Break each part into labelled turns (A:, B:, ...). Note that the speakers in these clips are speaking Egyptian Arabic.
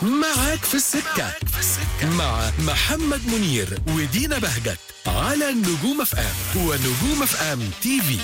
A: معاك في السكة مع محمد منير ودينا بهجت على نجوم اف ام ونجوم اف ام تي في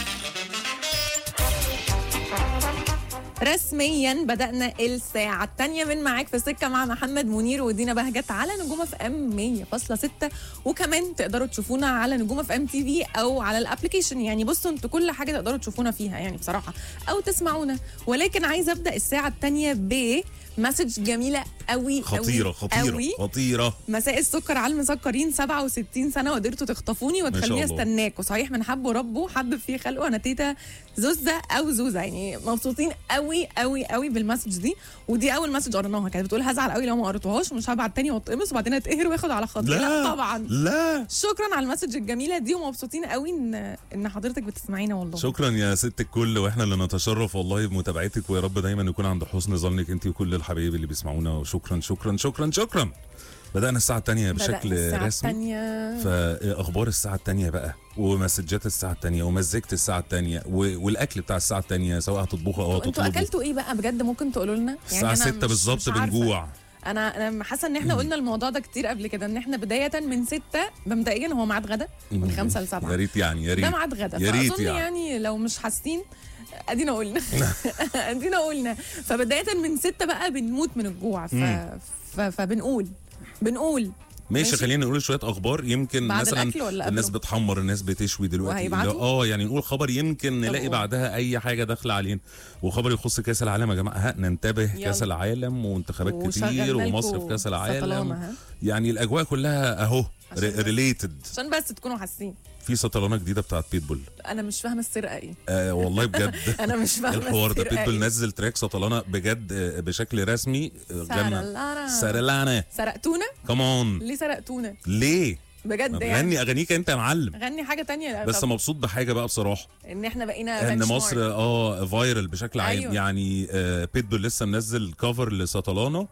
B: رسميا بدأنا الساعة الثانية من معاك في السكة مع محمد منير ودينا بهجت على نجوم اف ام 100.6 وكمان تقدروا تشوفونا على نجوم اف ام تي في او على الابلكيشن يعني بصوا انتوا كل حاجة تقدروا تشوفونا فيها يعني بصراحة او تسمعونا ولكن عايزة ابدأ الساعة الثانية ب مسج جميلة قوي
C: خطيرة
B: قوي
C: خطيرة
B: قوي.
C: خطيرة
B: مساء السكر على المسكرين 67 سنه وقدرتوا تخطفوني وتخليني
C: الله.
B: استناكوا صحيح من حب ربه حبب فيه خلقه انا تيتا زوزة او زوزة يعني مبسوطين قوي قوي قوي بالمسج دي ودي اول مسج قريناها كانت بتقول هزعل قوي لو ما قريتوهاش ومش هبعت تاني واتقمص وبعدين اتقهر واخد على خاطري لا طبعا
C: لا
B: شكرا على المسج الجميله دي ومبسوطين قوي ان ان حضرتك بتسمعينا والله
C: شكرا يا ست الكل واحنا اللي نتشرف والله بمتابعتك ويا رب دايما يكون عند حسن ظنك انت وكل الحبايب اللي بيسمعونا وشكرا شكرا شكرا شكرا بدأنا الساعة الثانية
B: بدأنا
C: بشكل
B: الساعة
C: رسمي
B: الثانية
C: فاخبار الساعه الثانيه بقى ومسجات الساعه الثانيه ومزجت الساعه الثانيه والاكل بتاع الساعه الثانيه سواء هتطبخه او
B: انتوا
C: هتطلبه
B: اكلتوا ايه بقى بجد ممكن تقولوا لنا
C: الساعه
B: أنا
C: 6
B: مش-
C: بالظبط
B: مش عارفة.
C: بنجوع
B: انا انا حاسه ان احنا قلنا الموضوع ده كتير قبل كده ان احنا بدايه من ستة مبدئيا هو ميعاد غدا من خمسة
C: يا
B: لسبعة
C: ريت يعني يا
B: ده
C: ريت
B: ميعاد غدا
C: يا ريت
B: فاظن
C: يعني.
B: يعني لو مش حاسين ادينا قلنا ادينا قلنا فبدايه من ستة بقى بنموت من الجوع ف... ف... فبنقول بنقول
C: ماشي,
B: ماشي.
C: خلينا نقول شويه اخبار يمكن
B: بعد
C: مثلا
B: الأكل ولا
C: الناس
B: قبله؟
C: بتحمر الناس بتشوي دلوقتي
B: وهيبعتوا؟
C: لا، اه يعني نقول خبر يمكن نلاقي
B: قول.
C: بعدها اي حاجه داخله علينا وخبر يخص كاس العالم يا جماعه ها ننتبه
B: يلا.
C: كاس العالم وانتخابات
B: وشغلنا
C: كتير
B: لكم
C: ومصر في كاس
B: سطلانة،
C: العالم
B: ها؟
C: يعني الاجواء كلها اهو
B: عشان بس-
C: ريليتد
B: عشان بس تكونوا حاسين
C: في سطلانه جديده بتاعت بيتبول
B: انا مش فاهمه السرقه ايه
C: آه والله بجد
B: انا مش فاهمه
C: الحوار ده
B: السرقة
C: بيتبول
B: إيه.
C: نزل تراك سطلانه بجد آه، بشكل رسمي آه، غنى
B: سرلانا.
C: سرلانا
B: سرقتونا
C: كمان
B: ليه سرقتونا
C: ليه؟
B: بجد
C: ما
B: يعني
C: غني اغانيك انت يا معلم
B: غني حاجه تانية
C: بس
B: طب
C: مبسوط بحاجه بقى بصراحه
B: ان احنا بقينا
C: ان
B: benchmark.
C: مصر اه فايرال بشكل عام
B: أيوة.
C: يعني آه بيتبول لسه منزل كفر لسطلانه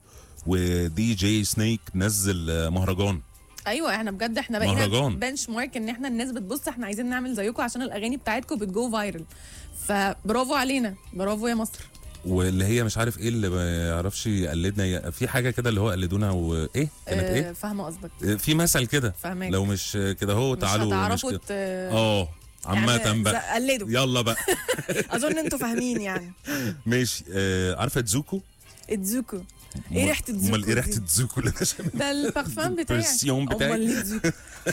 C: ودي جي سنيك نزل آه مهرجان
B: ايوه احنا بجد احنا بقينا
C: مهرجان.
B: بنش مارك ان احنا الناس بتبص احنا عايزين نعمل زيكم عشان الاغاني بتاعتكم بتجو فايرل فبرافو علينا برافو يا مصر
C: واللي هي مش عارف ايه اللي ما يعرفش يقلدنا ي- في حاجه كده اللي هو قلدونا وايه كانت
B: آه،
C: ايه
B: فاهمه قصدك
C: آه، في مثل كده
B: فاهمك.
C: لو مش كده هو
B: مش
C: تعالوا مش
B: هتعرفوا
C: كده.
B: ت...
C: اه عامة
B: يعني
C: بقى
B: قلدوا
C: يلا بقى
B: اظن انتوا فاهمين يعني
C: ماشي آه عارفه تزوكو
B: اتزوكو ايه ريحه اتزوكو
C: امال ايه ريحه
B: دي؟
C: تزوكو اللي انا شاممها؟
B: ده البارفان بتاعي
C: البرسيون بتاعك.
B: امال ليه اتزوكو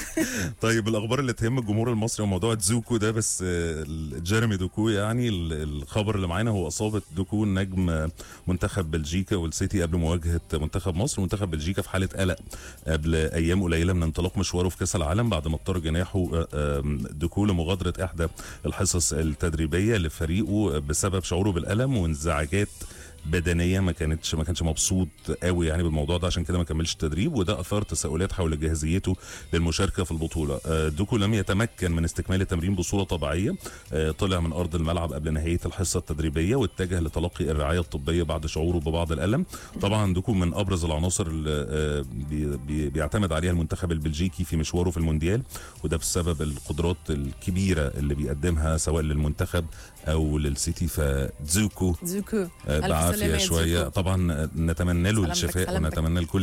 C: طيب الاخبار اللي تهم الجمهور المصري وموضوع تزوكو ده بس آه، جيرمي دوكو يعني ال- الخبر اللي معانا هو اصابه دوكو نجم آه، منتخب بلجيكا والسيتي قبل مواجهه منتخب مصر منتخب بلجيكا في حاله قلق قبل ايام قليله من انطلاق مشواره في كاس العالم بعد ما اضطر جناحه آه، آه، دوكو لمغادره احدى الحصص التدريبيه لفريقه بسبب شعوره بالالم وانزعاجات بدنيه ما كانتش ما كانش مبسوط قوي يعني بالموضوع ده عشان كده ما كملش التدريب وده اثار تساؤلات حول جاهزيته للمشاركه في البطوله آه، دوكو لم يتمكن من استكمال التمرين بصوره طبيعيه آه، طلع من ارض الملعب قبل نهايه الحصه التدريبيه واتجه لتلقي الرعايه الطبيه بعد شعوره ببعض الالم طبعا دوكو من ابرز العناصر اللي آه، بي- بي- بيعتمد عليها المنتخب البلجيكي في مشواره في المونديال وده بسبب القدرات الكبيره اللي بيقدمها سواء للمنتخب او للسيتي فدزوكو
B: اتزوكو
C: آه،
B: ألف
C: بعافيه
B: سلامة يا
C: شويه
B: زوكو.
C: طبعا نتمنى له
B: سلامتك،
C: الشفاء
B: سلامتك.
C: ونتمنى لكل